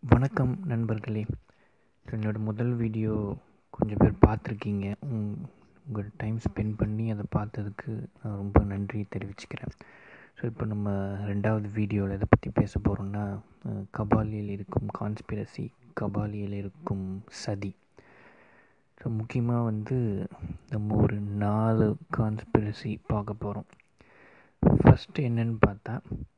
வணக்கம் நண்பர்களே ஸோ என்னோடய முதல் வீடியோ கொஞ்சம் பேர் பார்த்துருக்கீங்க உங்கள் டைம் ஸ்பெண்ட் பண்ணி அதை பார்த்ததுக்கு நான் ரொம்ப நன்றி தெரிவிச்சுக்கிறேன் ஸோ இப்போ நம்ம ரெண்டாவது வீடியோவில் எதை பற்றி பேச போகிறோம்னா கபாலியில் இருக்கும் கான்ஸ்பிரசி கபாலியில் இருக்கும் சதி ஸோ முக்கியமாக வந்து நம்ம ஒரு நாலு கான்ஸ்பிரசி பார்க்க போகிறோம் ஃபஸ்ட்டு என்னென்னு பார்த்தா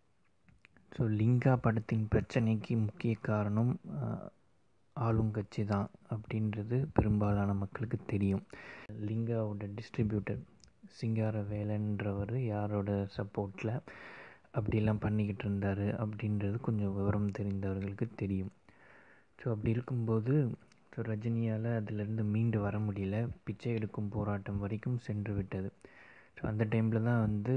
ஸோ லிங்கா படத்தின் பிரச்சனைக்கு முக்கிய காரணம் ஆளுங்கட்சி தான் அப்படின்றது பெரும்பாலான மக்களுக்கு தெரியும் லிங்காவோட டிஸ்ட்ரிபியூட்டர் சிங்கார வேலைன்றவர் யாரோட சப்போர்ட்டில் அப்படிலாம் பண்ணிக்கிட்டு இருந்தார் அப்படின்றது கொஞ்சம் விவரம் தெரிந்தவர்களுக்கு தெரியும் ஸோ அப்படி இருக்கும்போது ஸோ ரஜினியால் அதிலிருந்து மீண்டு வர முடியல பிச்சை எடுக்கும் போராட்டம் வரைக்கும் சென்று விட்டது ஸோ அந்த டைமில் தான் வந்து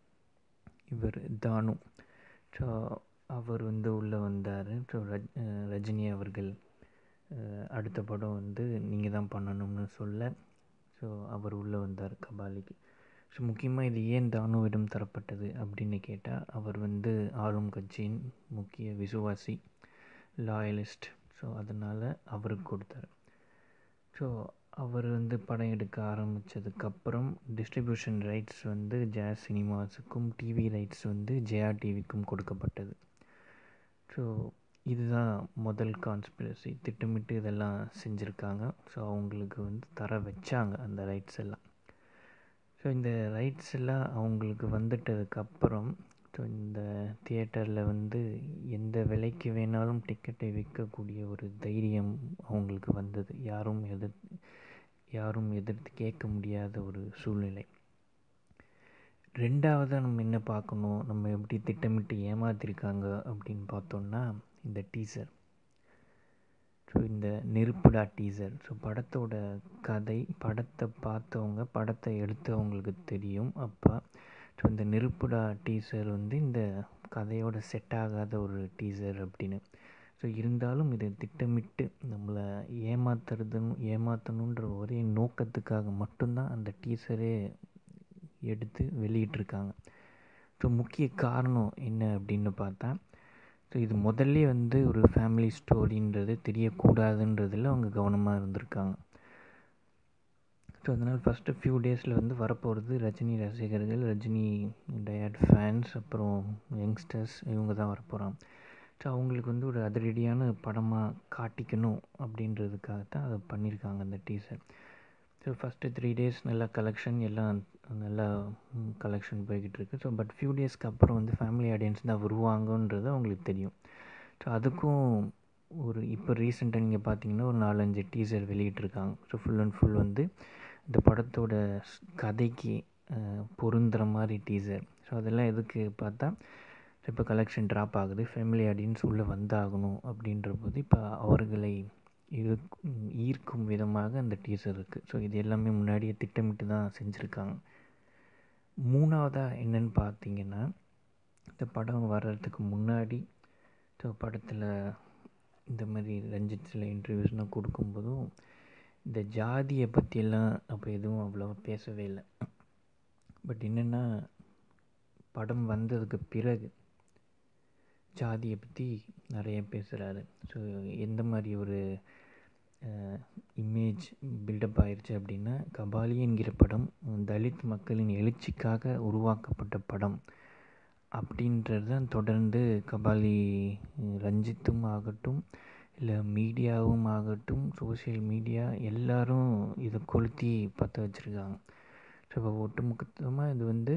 இவர் தானு ஸோ அவர் வந்து உள்ளே வந்தார் ஸோ ரஜ் ரஜினி அவர்கள் அடுத்த படம் வந்து நீங்கள் தான் பண்ணணும்னு சொல்ல ஸோ அவர் உள்ளே வந்தார் கபாலிக்கு ஸோ முக்கியமாக இது ஏன் தானுவிடம் தரப்பட்டது அப்படின்னு கேட்டால் அவர் வந்து ஆளும் கட்சியின் முக்கிய விசுவாசி லாயலிஸ்ட் ஸோ அதனால் அவருக்கு கொடுத்தாரு ஸோ அவர் வந்து படம் எடுக்க ஆரம்பித்ததுக்கப்புறம் டிஸ்ட்ரிபியூஷன் ரைட்ஸ் வந்து ஜாஸ் சினிமாஸுக்கும் டிவி ரைட்ஸ் வந்து ஜெயா டிவிக்கும் கொடுக்கப்பட்டது ஸோ இதுதான் முதல் கான்ஸ்பிரசி திட்டமிட்டு இதெல்லாம் செஞ்சுருக்காங்க ஸோ அவங்களுக்கு வந்து தர வச்சாங்க அந்த ரைட்ஸ் எல்லாம் ஸோ இந்த ரைட்ஸ் எல்லாம் அவங்களுக்கு வந்துட்டதுக்கப்புறம் ஸோ இந்த தியேட்டரில் வந்து எந்த விலைக்கு வேணாலும் டிக்கெட்டை விற்கக்கூடிய ஒரு தைரியம் அவங்களுக்கு வந்தது யாரும் எதிர் யாரும் எதிர்த்து கேட்க முடியாத ஒரு சூழ்நிலை ரெண்டாவதாக நம்ம என்ன பார்க்கணும் நம்ம எப்படி திட்டமிட்டு ஏமாத்திருக்காங்க அப்படின்னு பார்த்தோம்னா இந்த டீசர் ஸோ இந்த நெருப்புடா டீசர் ஸோ படத்தோட கதை படத்தை பார்த்தவங்க படத்தை எடுத்தவங்களுக்கு தெரியும் அப்போ ஸோ இந்த நெருப்புடா டீசர் வந்து இந்த கதையோட செட் ஆகாத ஒரு டீசர் அப்படின்னு ஸோ இருந்தாலும் இதை திட்டமிட்டு நம்மளை ஏமாத்துறதுன்னு ஏமாற்றணுன்ற ஒரே நோக்கத்துக்காக மட்டும்தான் அந்த டீசரே எடுத்து வெளியிட்ருக்காங்க ஸோ முக்கிய காரணம் என்ன அப்படின்னு பார்த்தா ஸோ இது முதல்ல வந்து ஒரு ஃபேமிலி ஸ்டோரின்றது தெரியக்கூடாதுன்றதில் அவங்க கவனமாக இருந்திருக்காங்க ஸோ அதனால் ஃபஸ்ட்டு ஃபியூ டேஸில் வந்து வரப்போகிறது ரஜினி ரசிகர்கள் ரஜினி டயட் ஃபேன்ஸ் அப்புறம் யங்ஸ்டர்ஸ் இவங்க தான் வரப்போகிறாங்க ஸோ அவங்களுக்கு வந்து ஒரு அதிரடியான படமாக காட்டிக்கணும் அப்படின்றதுக்காக தான் அதை பண்ணியிருக்காங்க அந்த teaser so first three days நல்லா கலெக்ஷன் எல்லாம் நல்லா கலெக்ஷன் போய்கிட்டு இருக்குது ஸோ பட் ஃபியூ டேஸ்க்கு அப்புறம் வந்து ஃபேமிலி ஆடியன்ஸ் தான் வருவாங்கன்றது அவங்களுக்கு தெரியும் ஸோ அதுக்கும் ஒரு இப்போ ரீசெண்டாக நீங்கள் பார்த்தீங்கன்னா ஒரு நாலஞ்சு டீசர் வெளியிட்ருக்காங்க ஸோ ஃபுல் அண்ட் ஃபுல் வந்து இந்த படத்தோட கதைக்கு பொருந்துகிற மாதிரி டீசர் ஸோ அதெல்லாம் எதுக்கு பார்த்தா இப்போ கலெக்ஷன் ட்ராப் ஆகுது ஃபேமிலி ஆடியன்ஸ் உள்ளே வந்தாகணும் அப்படின்ற போது இப்போ அவர்களை இது ஈர்க்கும் விதமாக அந்த டீசர் இருக்குது ஸோ இது எல்லாமே முன்னாடியே திட்டமிட்டு தான் செஞ்சுருக்காங்க மூணாவதாக என்னென்னு பார்த்தீங்கன்னா இந்த படம் வர்றதுக்கு முன்னாடி ஸோ படத்தில் இந்த மாதிரி ரஞ்சித் சில இன்டர்வியூஸ்லாம் கொடுக்கும்போதும் இந்த ஜாதியை பற்றியெல்லாம் அப்போ எதுவும் அவ்வளோவா பேசவே இல்லை பட் என்னென்னா படம் வந்ததுக்கு பிறகு ஜாதியை பற்றி நிறைய பேசுகிறாரு ஸோ எந்த மாதிரி ஒரு இமேஜ் பில்டப் ஆயிடுச்சு அப்படின்னா கபாலி என்கிற படம் தலித் மக்களின் எழுச்சிக்காக உருவாக்கப்பட்ட படம் அப்படின்றது தான் தொடர்ந்து கபாலி ரஞ்சித்தும் ஆகட்டும் இல்லை மீடியாவும் ஆகட்டும் சோசியல் மீடியா எல்லாரும் இதை கொளுத்தி பற்ற வச்சுருக்காங்க ஸோ இப்போ ஒட்டுமொத்தமாக இது வந்து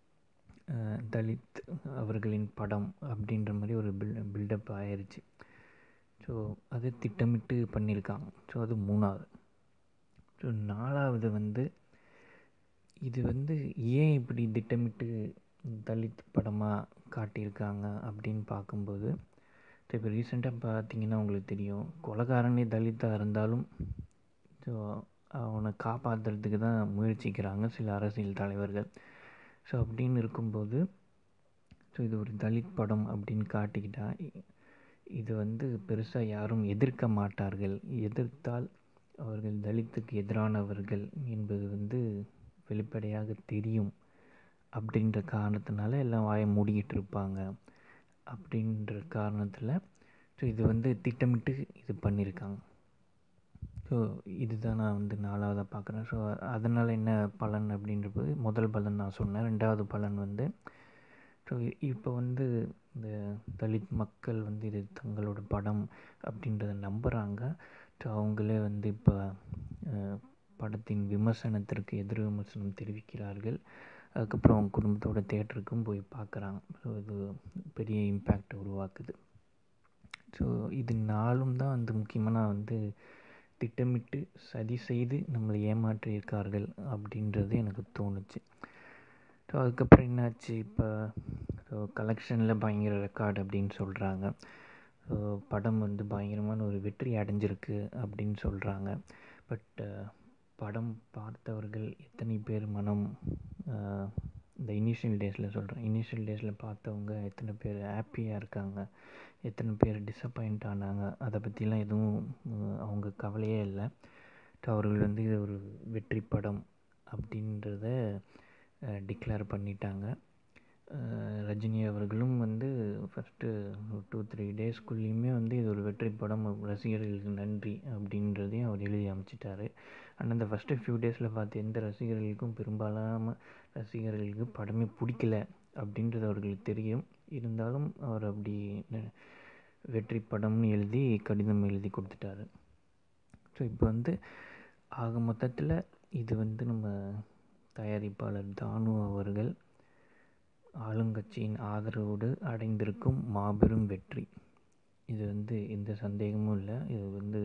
தலித் அவர்களின் படம் அப்படின்ற மாதிரி ஒரு பில் பில்டப் ஆயிடுச்சு ஸோ அது திட்டமிட்டு பண்ணியிருக்காங்க ஸோ அது மூணாவது ஸோ நாலாவது வந்து இது வந்து ஏன் இப்படி திட்டமிட்டு தலித் படமாக காட்டியிருக்காங்க அப்படின்னு பார்க்கும்போது ஸோ இப்போ ரீசெண்டாக பார்த்தீங்கன்னா உங்களுக்கு தெரியும் கொலகாரனே தலித்தாக இருந்தாலும் ஸோ அவனை காப்பாற்றுறதுக்கு தான் முயற்சிக்கிறாங்க சில அரசியல் தலைவர்கள் ஸோ அப்படின்னு இருக்கும்போது ஸோ இது ஒரு தலித் படம் அப்படின்னு காட்டிக்கிட்டா இது வந்து பெருசாக யாரும் எதிர்க்க மாட்டார்கள் எதிர்த்தால் அவர்கள் தலித்துக்கு எதிரானவர்கள் என்பது வந்து வெளிப்படையாக தெரியும் அப்படின்ற காரணத்தினால எல்லாம் வாயை மூடிக்கிட்டு இருப்பாங்க அப்படின்ற காரணத்தில் ஸோ இது வந்து திட்டமிட்டு இது பண்ணியிருக்காங்க ஸோ இதுதான் நான் வந்து நாலாவதாக பார்க்குறேன் ஸோ அதனால் என்ன பலன் அப்படின்றது முதல் பலன் நான் சொன்னேன் ரெண்டாவது பலன் வந்து ஸோ இப்போ வந்து இந்த தலித் மக்கள் வந்து இது தங்களோட படம் அப்படின்றத நம்புகிறாங்க ஸோ அவங்களே வந்து இப்போ படத்தின் விமர்சனத்திற்கு எதிர் விமர்சனம் தெரிவிக்கிறார்கள் அதுக்கப்புறம் அவங்க குடும்பத்தோட தேட்டருக்கும் போய் பார்க்குறாங்க ஸோ இது பெரிய இம்பேக்ட் உருவாக்குது ஸோ இது நாளும் தான் வந்து முக்கியமான வந்து திட்டமிட்டு சதி செய்து நம்மளை ஏமாற்றியிருக்கார்கள் அப்படின்றது எனக்கு தோணுச்சு ஸோ அதுக்கப்புறம் என்னாச்சு இப்போ ஸோ கலெக்ஷனில் பயங்கர ரெக்கார்டு அப்படின்னு சொல்கிறாங்க ஸோ படம் வந்து பயங்கரமான ஒரு வெற்றி அடைஞ்சிருக்கு அப்படின்னு சொல்கிறாங்க பட் படம் பார்த்தவர்கள் எத்தனை பேர் மனம் இந்த இனிஷியல் டேஸில் சொல்கிறேன் இனிஷியல் டேஸில் பார்த்தவங்க எத்தனை பேர் ஹாப்பியாக இருக்காங்க எத்தனை பேர் டிசப்பாயிண்ட் ஆனாங்க அதை பற்றிலாம் எதுவும் அவங்க கவலையே இல்லை ஸோ அவர்கள் வந்து இது ஒரு வெற்றி படம் அப்படின்றத டிக்ளேர் பண்ணிட்டாங்க ரஜினி அவர்களும் வந்து ஃபஸ்ட்டு டூ த்ரீ டேஸ்க்குள்ளேயுமே வந்து இது ஒரு வெற்றி படம் ரசிகர்களுக்கு நன்றி அப்படின்றதையும் அவர் எழுதி அமைச்சிட்டாரு ஆனால் அந்த ஃபஸ்ட்டு ஃபியூ டேஸில் பார்த்து எந்த ரசிகர்களுக்கும் பெரும்பாலான ரசிகர்களுக்கு படமே பிடிக்கல அப்படின்றது அவர்களுக்கு தெரியும் இருந்தாலும் அவர் அப்படி வெற்றி படம்னு எழுதி கடிதம் எழுதி கொடுத்துட்டாரு ஸோ இப்போ வந்து ஆக மொத்தத்தில் இது வந்து நம்ம தயாரிப்பாளர் தானு அவர்கள் ஆளுங்கட்சியின் ஆதரவோடு அடைந்திருக்கும் மாபெரும் வெற்றி இது வந்து எந்த சந்தேகமும் இல்லை இது வந்து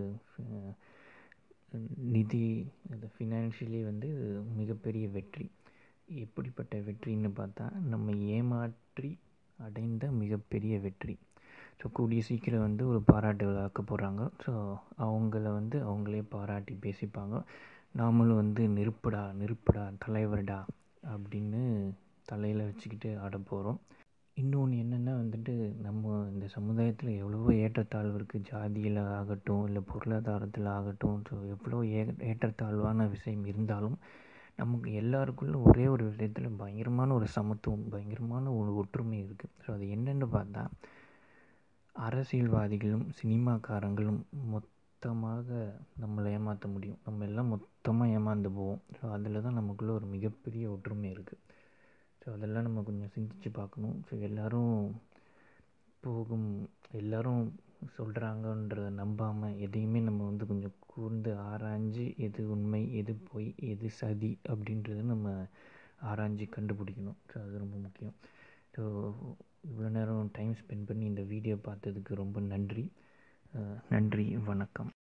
நிதி அது ஃபினான்ஷியலி வந்து மிகப்பெரிய வெற்றி எப்படிப்பட்ட வெற்றின்னு பார்த்தா நம்ம ஏமாற்றி அடைந்த மிகப்பெரிய வெற்றி ஸோ கூடிய சீக்கிரம் வந்து ஒரு பாராட்டு விழாக்க போகிறாங்க ஸோ அவங்கள வந்து அவங்களே பாராட்டி பேசிப்பாங்க நாமளும் வந்து நெருப்புடா நெருப்புடா தலைவர்டா அப்படின்னு தலையில் வச்சுக்கிட்டு ஆட போகிறோம் இன்னொன்று என்னென்னா வந்துட்டு நம்ம இந்த சமுதாயத்தில் எவ்வளவோ ஏற்றத்தாழ்வு இருக்குது ஜாதியில் ஆகட்டும் இல்லை பொருளாதாரத்தில் ஆகட்டும் ஸோ எவ்வளோ ஏ ஏற்றத்தாழ்வான விஷயம் இருந்தாலும் நமக்கு எல்லாருக்குள்ள ஒரே ஒரு விஷயத்தில் பயங்கரமான ஒரு சமத்துவம் பயங்கரமான ஒரு ஒற்றுமை இருக்குது ஸோ அது என்னென்னு பார்த்தா அரசியல்வாதிகளும் சினிமாக்காரங்களும் மொத்தமாக நம்மளை ஏமாற்ற முடியும் நம்ம எல்லாம் மொத்தமாக ஏமாந்து போவோம் ஸோ அதில் தான் நமக்குள்ளே ஒரு மிகப்பெரிய ஒற்றுமை இருக்குது ஸோ அதெல்லாம் நம்ம கொஞ்சம் சிந்திச்சு பார்க்கணும் ஸோ எல்லோரும் போகும் எல்லோரும் சொல்கிறாங்கன்றத நம்பாமல் எதையுமே நம்ம வந்து கொஞ்சம் கூர்ந்து ஆராய்ஞ்சு எது உண்மை எது பொய் எது சதி அப்படின்றத நம்ம ஆராய்ஞ்சு கண்டுபிடிக்கணும் ஸோ அது ரொம்ப முக்கியம் ஸோ இவ்வளோ நேரம் டைம் ஸ்பெண்ட் பண்ணி இந்த வீடியோ பார்த்ததுக்கு ரொம்ப நன்றி நன்றி வணக்கம்